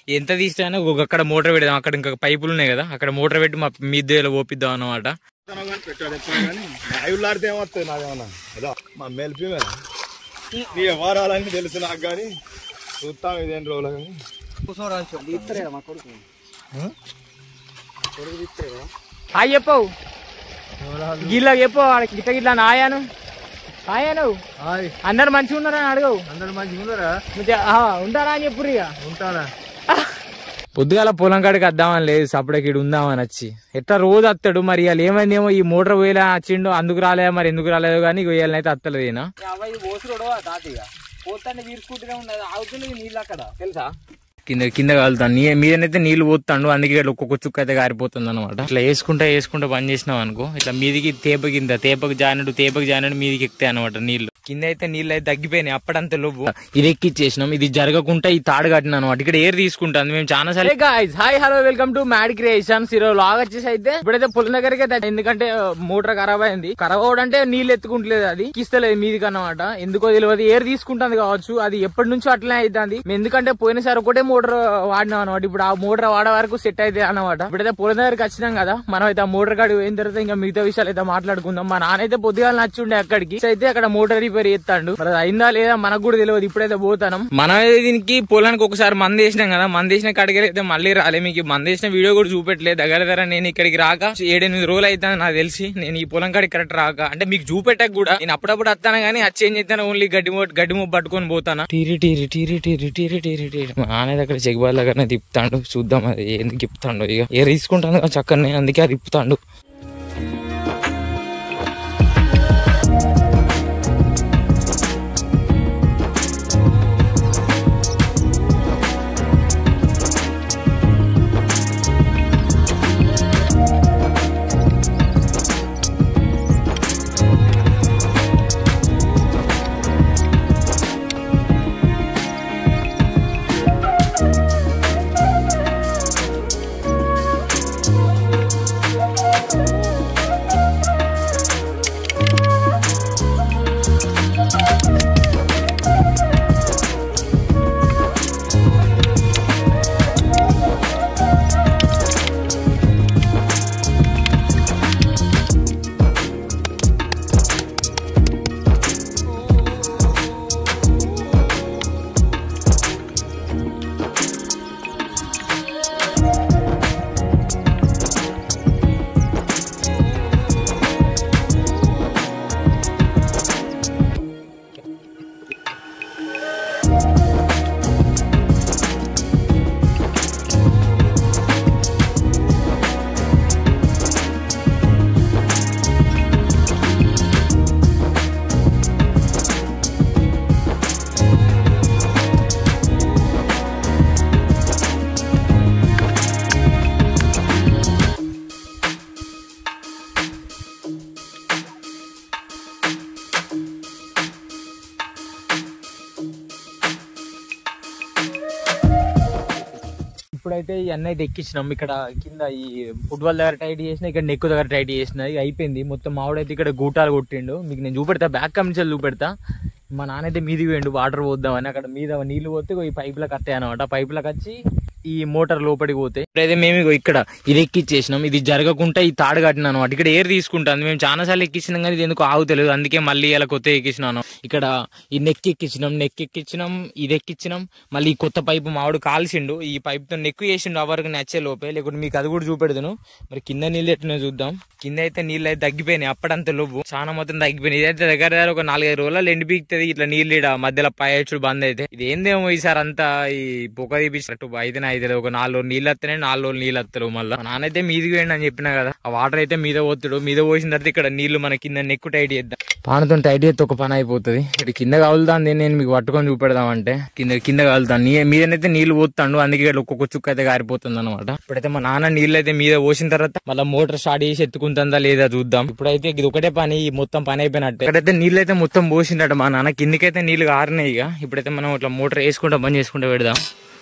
ఎంత తీసినా ఒక అక్కడ మోటార్ పెడదాం అక్కడ ఇంకా పైపులు ఉన్నాయి కదా అక్కడ మోటార్ పెట్టి మా మీద ఓపిద్దాం అన్నమాట పెట్టాడు ఎప్పుడు కానీ ఆయుళ్ళాడితే ఏమొస్తుంది నాదేమన్నా అదా మా మెలిపి మీద నీ వ్యవహారాలన్నీ తెలుసు నాకు కానీ చూస్తాం ఇదేం రోజులు కానీ హాయ్ చెప్పవు గిల్ల చెప్పు గిట్ట గిట్లా నాయాను ఆయాను అందరు మంచిగా ఉన్నారా అని అడగవు అందరు మంచిగా ఉన్నారా నువ్వు ఆ, ఉంటారా అని చెప్పురు ఇక ఉంటానా పొద్దుగాల పొలం కాడికి వద్దామని లేదు సపడకి ఇడు ఉందామని వచ్చి ఎట్లా రోజు వస్తాడు మరి ఇవాళ ఏమైందేమో ఈ మోటార్ పోయేలా వచ్చిండు అందుకు రాలేదు మరి ఎందుకు రాలేదు కానీ ఇవాళనైతే వస్తలేదు ఈయన తెలుసా కింద కింద కాలుతాను నీ మీదనైతే నీళ్లు పోతాడు అందుకే ఇక్కడ ఒక్కొక్క చుక్క అయితే కారిపోతుంది అనమాట ఇట్లా వేసుకుంటా వేసుకుంటా పని చేసినావు అనుకో ఇట్లా మీదికి తేప కింద తేపకు జానడు తేపకు జానడు మీదికి ఎక్కుతాయి అనమాట నీళ్లు కింద అయితే నీళ్ళు అయితే తగ్గిపోయినాయి అప్పుడంత లోపు ఇది ఎక్కిచ్చేసినాం ఇది జరగకుండా ఈ తాడు కట్టిన అనమాట ఇక్కడ ఎయిర్ తీసుకుంటాను మేము చాలా సరే guys hi hello welcome to mad creations ఈరోజు లాగ్ వచ్చేసి అయితే ఇప్పుడైతే పొలం దగ్గరికి అయితే ఎందుకంటే మోటార్ ఖరాబ్ అయింది ఖరాబ్ అవడంటే నీళ్ళు ఎత్తుకుంటలేదు అది కిస్తలేదు మీదికి అన్నమాట ఎందుకో తెలియదు ఎయిర్ తీసుకుంటుంది కావచ్చు అది ఎప్పటి నుంచో అట్లనే అవుతుంది మేము ఎందుకంటే పోయినసారి ఒకటే మోటార్ వాడినాం అనమాట ఇప్పుడు ఆ మోటార్ వాడే వరకు సెట్ అయితే అన్నమాట ఇప్పుడైతే పొలం దగ్గరికి వచ్చినాం కదా మనం అయితే ఆ మోటార్ కాడికి పోయిన తర్వాత ఇంకా మిగతా విషయాలు అయితే మాట్లాడుకుందాం మా నాన్న అయితే పొద్దుగాల నచ్చుండే అక్కడికి అయితే అక్కడ మోటార్ రిపేర్ చేస్తాడు మరి అది అయిందా లేదా మనకు కూడా తెలియదు ఇప్పుడైతే పోతాం మనం దీనికి పొలానికి ఒకసారి మంది వేసినాం కదా మంది వేసిన కాడికి అయితే మళ్ళీ రాలే మీకు మంది వేసిన వీడియో కూడా చూపెట్టలేదు దగ్గర దగ్గర నేను ఇక్కడికి రాక ఏడెనిమిది రోజులు అవుతుంది నాకు తెలిసి నేను ఈ పొలం కాడికి కరెక్ట్ రాక అంటే మీకు చూపెట్టక కూడా నేను అప్పుడప్పుడు వస్తాను కానీ వచ్చి ఏం చేస్తాను ఓన్లీ గడ్డి మొ గడ్డి మొబ్బు పట్టుకొని పోతాను టీరి టీరి టీరి టీరి టీరి టీరి టీరి మా నాన్న దగ్గర చెగబాల్ దగ్గరనే తిప్పుతాడు చూద్దాం అది ఎందుకు తిప్పుతాడు ఇక ఏ తీసుకుంటాను కదా చక్కనే అందుకే అది తిప్పుతాడు ఇప్పుడైతే ఈ అన్న అయితే ఎక్కించినాం ఇక్కడ కింద ఈ ఫుట్బాల్ దగ్గర టైట్ చేసిన ఇక్కడ నెక్కు దగ్గర టైట్ చేసిన ఇక అయిపోయింది మొత్తం మావిడైతే ఇక్కడ గూటాలు కొట్టిండు మీకు నేను చూపెడతా బ్యాక్ కమిషన్ చూపెడతా మా నాన్న అయితే మీదికి పోయిండు వాటర్ పోద్దామని అక్కడ మీద నీళ్లు పోతే ఇగో ఈ పైపులకు వస్తాయి అనమాట పైపులకు వచ్చి ఈ మోటార్ లోపలికి పోతే ఇప్పుడైతే మేము ఇగో ఇక్కడ ఇది ఎక్కిచ్చేసినాం ఇది జరగకుండా ఈ తాడు కట్టిన అనమాట ఇక్కడ ఎయిర్ తీసుకుంటాను మేము చాలా సార్లు ఎక్కించినాం కానీ ఇది ఎందుకు ఆగుతలేదు అందుకే మళ్ళీ ఇలా కొత్త ఎక్కించినాను ఇక్కడ ఈ నెక్ ఎక్కించినాం నెక్ ఎక్కించినాం ఇది ఎక్కించినాం మళ్ళీ ఈ కొత్త పైపు మావాడు కాల్చిండు ఈ పైప్ తో నెక్ చేసిండు ఆ వరకు నచ్చే లోపే లేకుంటే మీకు అది కూడా చూపెడతాను మరి కింద నీళ్ళు ఎట్టినా చూద్దాం కింద అయితే నీళ్ళు అయితే తగ్గిపోయినాయి అప్పుడంత లోపు చాలా మొత్తం తగ్గిపోయినాయి ఇదైతే దగ్గర దగ్గర ఒక నాలుగైదు రోజులు ఎండి పీకుతుంది ఇట్లా నీళ్ళు ఈడ మధ్యలో పైచుడు బంద్ అయితే ఇది ఏందేమో ఈసారి అంతా ఈ పొగ తీపించినట్టు అయితే అయితే ఒక నాలుగు రోజులు నీళ్ళు వస్తున్నాయి నాలుగు రోజులు నీళ్ళు వస్తారు మళ్ళీ మా నాన్న అయితే మీదికి వేయండి అని చెప్పినా కదా ఆ వాటర్ అయితే మీద పోతాడు మీద పోసిన తర్వాత ఇక్కడ నీళ్లు మన కింద నెక్కు టైట్ చేద్దాం పానతో టైట్ చేస్తే ఒక పని అయిపోతుంది ఇక్కడ కింద కాలుతాంది నేను మీకు పట్టుకొని చూపెడదామంటే కింద కింద కాలుతాను నీ మీదనైతే నీళ్లు పోతాడు అందుకే ఇక్కడ ఒక్కొక్క చుక్క అయితే కారిపోతుంది అనమాట ఇప్పుడైతే మా నాన్న నీళ్ళు అయితే మీద పోసిన తర్వాత మళ్ళీ మోటార్ స్టార్ట్ చేసి ఎత్తుకుంటుందా లేదా చూద్దాం ఇప్పుడైతే ఇది ఒకటే పని ఈ మొత్తం పని అయిపోయినట్టు ఇక్కడైతే నీళ్ళు అయితే మొత్తం పోసిండట మా నాన్న కిందకైతే నీళ్లు కారినాయి ఇక ఇప్పుడైతే మనం ఇట్లా మోటార్ వేసుకుంటా బంద్ చేసుకుంటా పెడదాం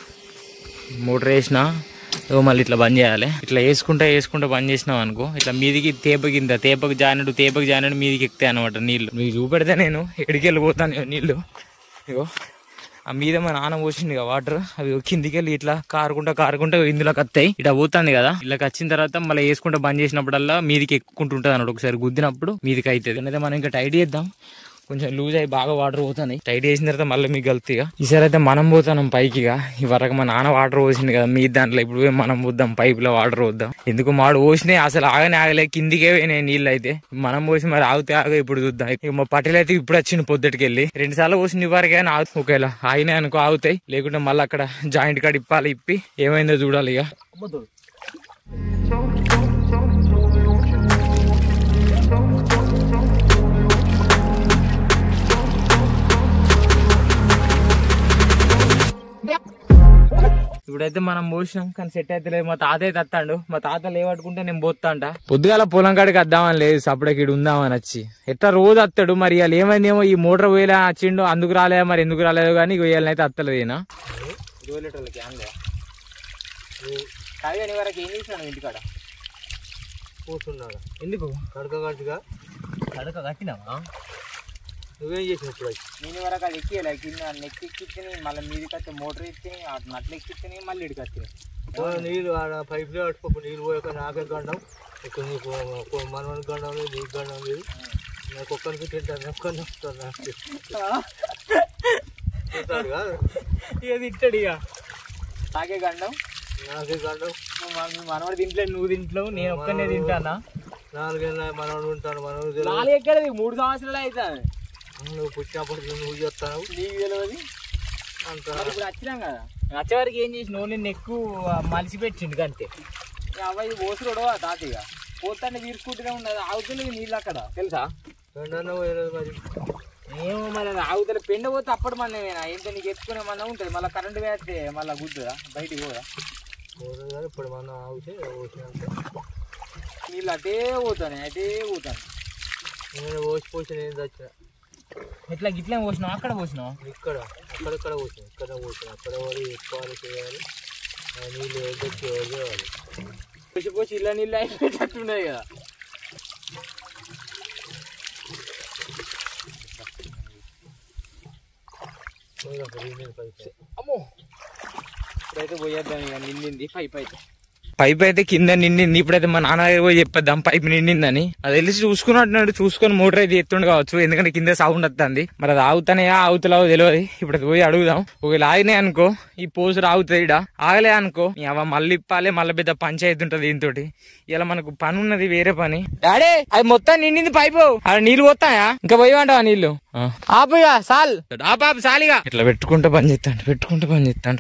మోటార్ వేసిన ఓ మళ్ళీ ఇట్లా బంద్ చేయాలి ఇట్లా వేసుకుంటా వేసుకుంటా బంద్ చేసినాం అనుకో ఇట్లా మీదికి తేప కింద తేపకు జానడు తేపకు జానడు మీదికి ఎక్కుతాయి అనమాట నీళ్లు మీకు చూపెడితే నేను ఎడికి వెళ్ళిపోతాను నీళ్లు ఇగో ఆ మీద మా నాన్న పోసింది కదా వాటర్ అవి కిందికి వెళ్ళి ఇట్లా కారుకుంటా కారుకుంటా ఇందులోకి వస్తాయి ఇట్లా పోతుంది కదా ఇళ్ళకి వచ్చిన తర్వాత మళ్ళీ వేసుకుంటా బంద్ చేసినప్పుడల్లా మీదికి ఎక్కుంటుంటది అన్నట్టు ఒకసారి గుద్దినప్పుడు మీదికి అవుతుంది అయితే మనం ఇంకా టైట్ చేద్దాం కొంచెం లూజ్ అయ్యి బాగా వాటర్ పోతున్నాయి టైట్ చేసిన తర్వాత మళ్ళీ మీకు కలుతాయిగా ఈసారి అయితే మనం పోతాం పైకి ఇక ఈ వరకు మా నాన్న వాటర్ పోసింది కదా మీ దాంట్లో ఇప్పుడు పోయి మనం పోద్దాం పైప్ లో వాటర్ పోద్దాం ఎందుకు మాడు పోసినాయి అసలు ఆగనే ఆగలే కిందికే పోయినాయి నీళ్ళు అయితే మనం పోసి మరి ఆగితే ఆగ ఇప్పుడు చూద్దాం ఇక మా పట్టెలు అయితే ఇప్పుడు వచ్చింది పొద్దుటికి వెళ్ళి రెండు సార్లు పోసిన వరకే ఆగు ఒకవేళ ఆగినాయి అనుకో ఆగుతాయి లేకుంటే మళ్ళీ అక్కడ జాయింట్ కాడ ఇప్పాలి ఇప్పి ఏమైందో చూడాలి ఇక ఇప్పుడైతే మనం పోసినాం కానీ సెట్ అయితే లేదు మా తాత అయితే వస్తాడు మా తాత లేవట్టుకుంటే నేను పోతా అంట పొద్దుగాల పొలం కాడికి వద్దామని లేదు సపడకి ఇడు ఉందామని వచ్చి ఎట్లా రోజు వస్తాడు మరి ఇవాళ ఏమైందేమో ఈ మోటార్ పోయేలా వచ్చిండు అందుకు రాలే మరి ఎందుకు రాలేదు కానీ ఇవాళనైతే వస్తలేదు ఈయన వరకు ఏం చేసినాడు ఇంటికాడ కూర్చున్నాడు ఎందుకు కడక కట్టుగా కడక కట్టినావా నువ్వేం చేసినావు ఇప్పుడు అయితే? నేను వరకు అది ఎక్కియలే కింద నెక్ ఎక్కిచ్చి మళ్ళీ మీదికి వస్తే మోటార్ ఎత్తి నట్లు ఎక్కిచ్చి మళ్ళీ ఇడికి వచ్చినాయి ఓ నీళ్ళు ఆడ పైపులో పట్టుకోపు నీళ్ళు పోయాక నాకే గండం ఇక్కడ నీకు మనవని గండం లేదు నీకు గండం లేదు నాకు ఒక్కరికి తింటాను ఒక్కరిని వస్తాను నాకు తింటాడు కాదు ఇక తిట్టాడు ఇక నాకే గండం నాకే గండం నువ్వు మన- మీ మనవాడు తింటలే నువ్వు తింటలేవు నేను ఒక్కనే తింటానా నాలుగేళ్ళ మనవడు ఉంటాను మనవడు తెలియదు నాలుగు ఎక్కడది మూడు సంవత్సరాలు అవుతుంది నువ్వు పుట్టినప్పటి నుంచి నువ్వు చేస్తావు నీకు తెలియదు అంత మరి ఇప్పుడు వచ్చినాం కదా వచ్చేవారికి ఏం చేసినావు నేను ఎక్కువ మలిసి పెట్టిండు అంతే అబ్బాయి పోసుడు తాతయ్య పోతానే వీరుకుంటూనే ఉన్నది ఆగుతలేదు నీళ్ళు అక్కడ తెలుసా రెండన్న పోయలేదు మరి ఏమో మరి అది ఆగుతలే పెండ పోతే అప్పుడు మళ్ళీ ఎంత నీకు ఎత్తుకునే మన ఉంటుంది మళ్ళీ కరెంట్ వేస్తే మళ్ళీ గుద్దుదా బయటికి పోదా పోలేదు కానీ ఇప్పుడు మనం ఆగితే పోసినాక నీళ్ళు అటే పోతానే అటే పోతాను నేను పోసి పోసి నేను చచ్చిన ఎట్లా గిట్లే పోసినావు అక్కడ పోసినావు ఇక్కడ అక్కడక్కడ పోసిన ఇక్కడ పోసిన అక్కడ వాడి ఎత్తుకోవాలి చేయాలి ఆ నీళ్ళు ఎగ్గొచ్చి చేయాలి పోసి పోసి ఇళ్ళ నీళ్ళు అయిపోయేటట్టున్నాయి కదా పోయినా పది నీళ్ళు పైకి అమ్మో ఇప్పుడైతే పోయేద్దాం ఇక నిండింది పైప్ అయితే పైప్ అయితే కింద నిండింది ఇప్పుడైతే మా నాన్న దగ్గర పోయి చెప్పేద్దాం పైప్ నిండిందని అది తెలిసి చూసుకున్నట్టున్నాడు చూసుకొని మోటార్ అయితే ఎత్తుండు కావచ్చు ఎందుకంటే కింద సౌండ్ వస్తుంది మరి అది ఆగుతానయా ఆగుతలేవో తెలియదు ఇప్పుడు అది పోయి అడుగుదాం ఒకవేళ ఆగినాయి అనుకో ఈ పోసు ఆగుతుంది ఇడ ఆగలే అనుకో ఈ అవ్వ మళ్ళీ ఇప్పాలి మళ్ళీ పెద్ద పంచాయతీ ఉంటది దీంతో ఇలా మనకు పని ఉన్నది వేరే పని డాడీ అది మొత్తం నిండింది పైపు అది నీళ్ళు పోతాయా ఇంకా పోయిమంటావా నీళ్ళు ఆపుగా సాల్ ఆపాపు సాలిగా ఇట్లా పెట్టుకుంటే పని చేస్తాడు పెట్టుకుంటే పని చేస్తాడు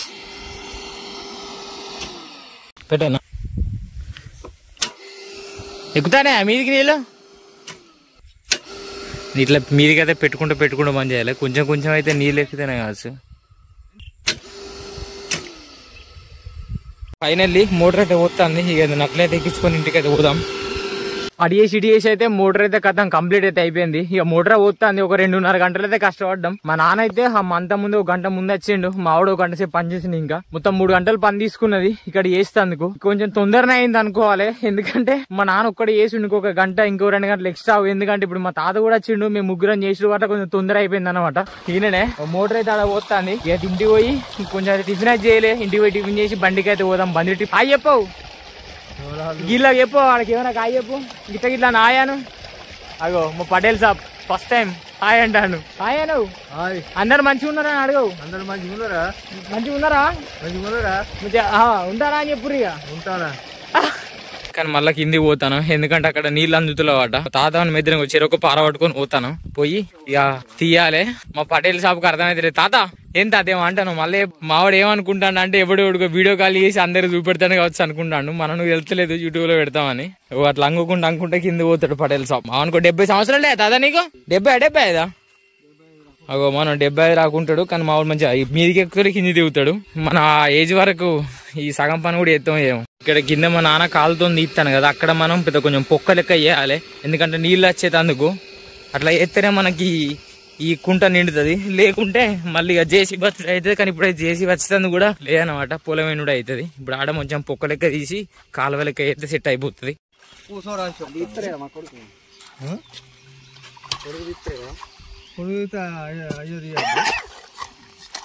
పెట్టానా ఎక్కుతానే మీదికి నీళ్ళు ఇట్లా మీదికి అయితే పెట్టుకుంటూ పెట్టుకుంటూ పని చేయాలి కొంచెం కొంచెం అయితే నీళ్ళు ఎక్కితేనే కావచ్చు ఫైనల్లీ మోటార్ అయితే పోతుంది ఇక నట్లయితే ఎక్కించుకొని ఇంటికి అయితే పోదాం అడిగేసి ఇడిగేసి అయితే మోటార్ అయితే కథం కంప్లీట్ అయితే అయిపోయింది ఇక మోటార్ పోతుంది ఒక రెండున్నర గంటలు అయితే కష్టపడ్డాం మా నాన్న అయితే ఆ మంత ముందు ఒక గంట ముందు వచ్చిండు మా ఆవిడ ఒక గంట సేపు పని చేసింది ఇంకా మొత్తం మూడు గంటలు పని తీసుకున్నది ఇక్కడ చేస్తందుకు కొంచెం తొందరనే అయింది అనుకోవాలి ఎందుకంటే మా నాన్న ఒక్కడే చేసి ఇంకొక గంట ఇంకో రెండు గంటలు ఎక్స్ట్రా ఎందుకంటే ఇప్పుడు మా తాత కూడా వచ్చిండు మేము ముగ్గురం చేసిన వల్ల కొంచెం తొందర అయిపోయింది అనమాట ఈయననే మోటార్ అయితే అలా పోతుంది ఇక ఇంటికి పోయి కొంచెం అయితే టిఫిన్ అయితే చేయలే ఇంటికి పోయి టిఫిన్ చేసి బండికి అయితే పోదాం బండి టిఫిన్ అయ్యి చెప్పవు గిట్లా చెప్పు వాడికి ఏమైనా కాయ చెప్పు గిట్ల గిట్లా నాయాను అగో మా పటేల్ సాబ్ ఫస్ట్ టైం హాయ్ అంటాను హాయ్ అను హాయ్ అందరు మంచిగా ఉన్నారా అని అడుగు అందరు మంచిగా ఉన్నారా మంచిగా ఉన్నారా మంచిగా ఉన్నారా మంచిగా, ఆ, ఉంటారా అని చెప్పురు ఇక ఉంటానా కానీ మళ్ళీ కిందికి పోతాను ఎందుకంటే అక్కడ నీళ్ళు అందుతులేవాట తాత మెద్దరం చెరొక పార పట్టుకొని పోతాను పోయి ఇక తీయాలి మా పటేల్ షాప్కి అర్థమైతే తాత ఏం తాత ఏమో అంటాను మళ్ళీ మావాడు ఏమనుకుంటాడు అంటే ఎప్పుడు ఎవడికో వీడియో కాల్ చేసి అందరు చూపెడతాను కావచ్చు అనుకుంటాను మనం వెళ్తలేదు యూట్యూబ్ లో పెడతామని ఓ అట్లా అంగుకుంటా అనుకుంటే కింద పోతాడు పటేల్ షాప్ అనుకో డెబ్బై సంవత్సరాలే తాత నీకు డెబ్బై డెబ్బై ఐదా అగో మనం డెబ్బై ఐదు రాకుంటాడు కానీ మా వాడు మంచిగా ఈ మీదికి ఎక్కుతాడు కింది దిగుతాడు మన ఆ ఏజ్ వరకు ఈ సగం పని కూడా ఎత్తాం ఏమో ఇక్కడ కింద మా నాన్న కాలుతో తీస్తాను కదా అక్కడ మనం పెద్ద కొంచెం పొక్క లెక్క వేయాలి ఎందుకంటే నీళ్ళు వచ్చేటందుకు అట్లా ఎత్తేనే మనకి ఈ కుంట నిండుతుంది లేకుంటే మళ్ళీ ఇక జేసీ బస్ అవుతుంది కానీ ఇప్పుడు జేసీ వచ్చేటందుకు కూడా లేదనమాట పొలమైన కూడా అవుతుంది ఇప్పుడు ఆడ కొంచెం పొక్క లెక్క తీసి కాలువ లెక్క అయితే సెట్ అయిపోతుంది కూర్చోరా మా కొడుకు పొడుగుతా అయ్యో తీయద్దు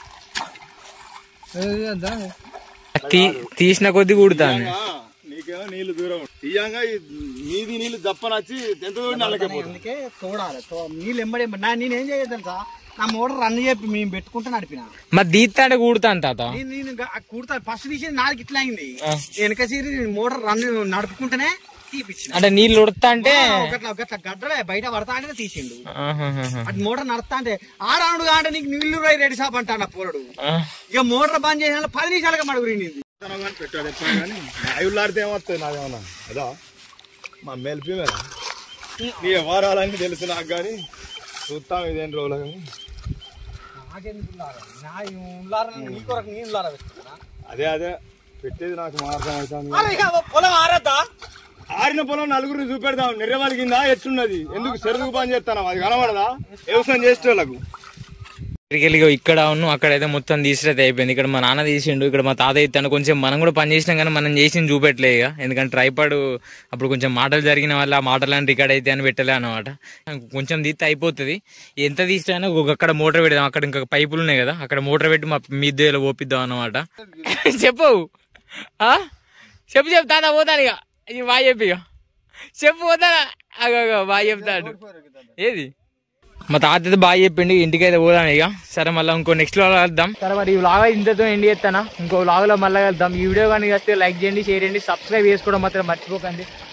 తీ- తీసిన కొద్ది కుడుతాను తీయంగా నీకేమో నీళ్లు దూరం తీయంగా ఈ నీది నీళ్లు దప్పనొచ్చి ఎంత దూరం నల్లకే పోతుంది అందుకే తోడాలి తో- నీళ్ళు ఎంబడి ఎంబడి. నా నేనేం చేయదు తెలుసా నా మోటార్ రన్ చెప్పి మేము పెట్టుకుంటే నడిపిన మరి దీత్తాంటే కుడుతాను తాత నేను నేను గా- ఆ కుడతా ఫస్ట్ తీసేది నాలుగు ఇట్లా అయింది ఆ. వెనక సీరి నేను మోటార్ రన్ నడుపుకుంటేనే తీపిచ్చిన అంటే నీళ్ళు ఉడతా అంటే ఒకట్లా ఒకట్లా గడ్డలే బయట పడతా అంటే తీసిండు ఆహాహాహా. అది మోటార్ నడుస్తా అంటే ఆడాడు అంటే నీకు నీళ్లు రై రెడీ షాప్ అంటాడు ఆ పోరడు ఆ. ఇక మోటార్ బంద్ చేసిన పది నిమిషాలుగా మడుగురింది ఇతను కానీ పెట్టాడు ఎప్పుడు కానీ నాయుళ్ళాడితే ఏమొస్తుంది నాదేమన్నా అదా మా మెల్పి మీద నీ వ్యవహారాలన్నీ తెలుసు నాకు కానీ చూస్తాం ఇదేం రోజులు కానీ అదే అదే పెట్టేది నాకు మార్గం అవుతుంది పొలం ఆరద్దా ఆరిన పొలం నలుగురిని చూపెడదాం నిర్రవాలి కింద ఎట్లున్నది ఎందుకు చెరుకు పని చేస్తాను అది కనబడదా వ్యవసాయం చేసేటోళ్ళకు ఇక్కడికి ఇక్కడ ఉన్ను అక్కడైతే మొత్తం తీసినట్టు అయిపోయింది ఇక్కడ మా నాన్న తీసిండు ఇక్కడ మా తాత ఇస్తాను కొంచెం మనం కూడా పని చేసినాం కానీ మనం చేసింది చూపెట్టలే ఇక ఎందుకంటే ట్రైపాడ్ అప్పుడు కొంచెం మాటలు జరిగిన వల్ల ఆ మాటలని రికార్డ్ అయితే అని పెట్టలే అనమాట కొంచెం తీస్తే అయిపోతుంది ఎంత తీసినా ఒక అక్కడ మోటార్ పెడదాం అక్కడ ఇంకా పైపులు ఉన్నాయి కదా అక్కడ మోటార్ పెట్టి మా మిద్దెలో ఓపిద్దాం అనమాట చెప్పు ఆ? చెప్పు చెప్పు తాత పోతాను ఇక ఇది బాగా చెప్పి ఇక చెప్పు పోతానా అగో బాగా చెప్తాడు ఏది మా తాత అయితే బాగా చెప్పిండు ఇంటికి అయితే పోదాం ఇక సరే మళ్ళీ ఇంకో నెక్స్ట్ లో కలుద్దాం సరే మరి ఈ వ్లాగ్ అయితే ఇంతతో ఎండి చేస్తానా ఇంకో వ్లాగ్ లో మళ్ళీ కలుద్దాం ఈ వీడియో కానీ వస్తే లైక్ చేయండి షేర్ చేయండి సబ్స్క్రైబ్ చేసుకోవడం మాత్రం మర్చిపోకండి